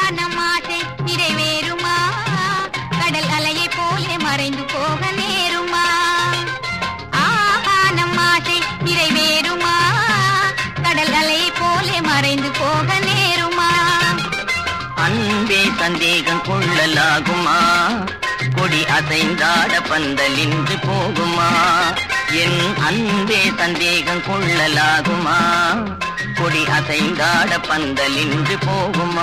நம் ஆசை நிறைவேறுமா கடல் அலையை போலே மறைந்து போக நேருமா ஆஹா நம் ஆசை நிறைவேறுமா கடல் அலையை போலே மறைந்து போக நேருமா அன்பே சந்தேகம் கொள்ளலாகுமா கொடி அசைந்தாட பந்தலின்று போகுமா என் அன்பே சந்தேகம் கொள்ளலாகுமா கொடி அசைந்தாட பந்தலின்று போகுமா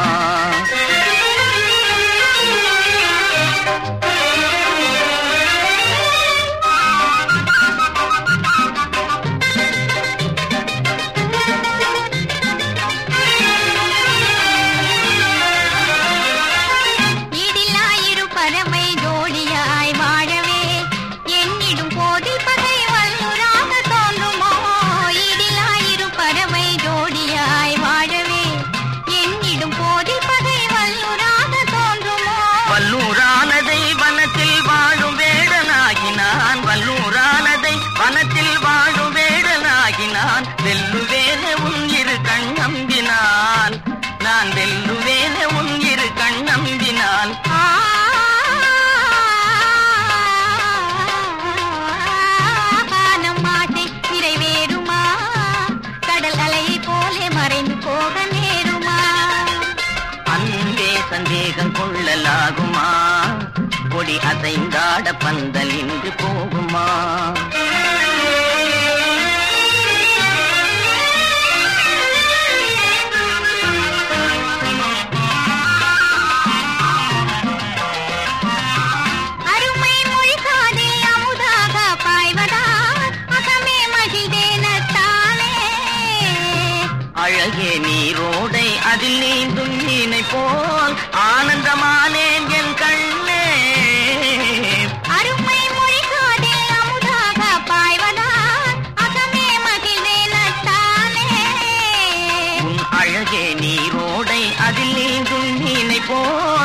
இடிலாயிரு பறவை ஜோடியாய் வாழவே எண்ணிடும் போதில் பகை வல்லுராக தோன்றுமோ இடிலாயிரு பறவை ஜோடியாய் வாழவே எண்ணிடும் போதில் பகை வல்லுராக தோன்றுமோ வல்லூரானதை வனத்தில் வாழும் வேடனாகினான் வல்லூரானதை வனத்தில் வாழும் வேடனாகினான் வெல்லுவேனே உன் இரு கண் நம்பினான் நான் வெல்லுவேனே உன் இரு கண் நம்பினான் ஆ நம் ஆசை நிறைவேறுமா கடல் அலையை போலே மறைந்து போக நேருமா அன்பே சந்தேகம் கொள்ளலாகுமா கொடி அசைந்தாட பந்தலின்று போகுமா அருமை மொழி காதில் அமுதாக பாய்வதால் அகமே மகிழ்ந்தேனத்தாலே அழகே நீரோடை அதில் நீந்தும் மீனை போல் ஆனந்தமானேன் என் கண்ணே அருமை மொழி காதில் அமுதாக பாய்வதால் அகமே மகிழ்ந்தேனத்தாலே உன் அழகே நீரோடை அதில் நீந்தும் மீனை போல்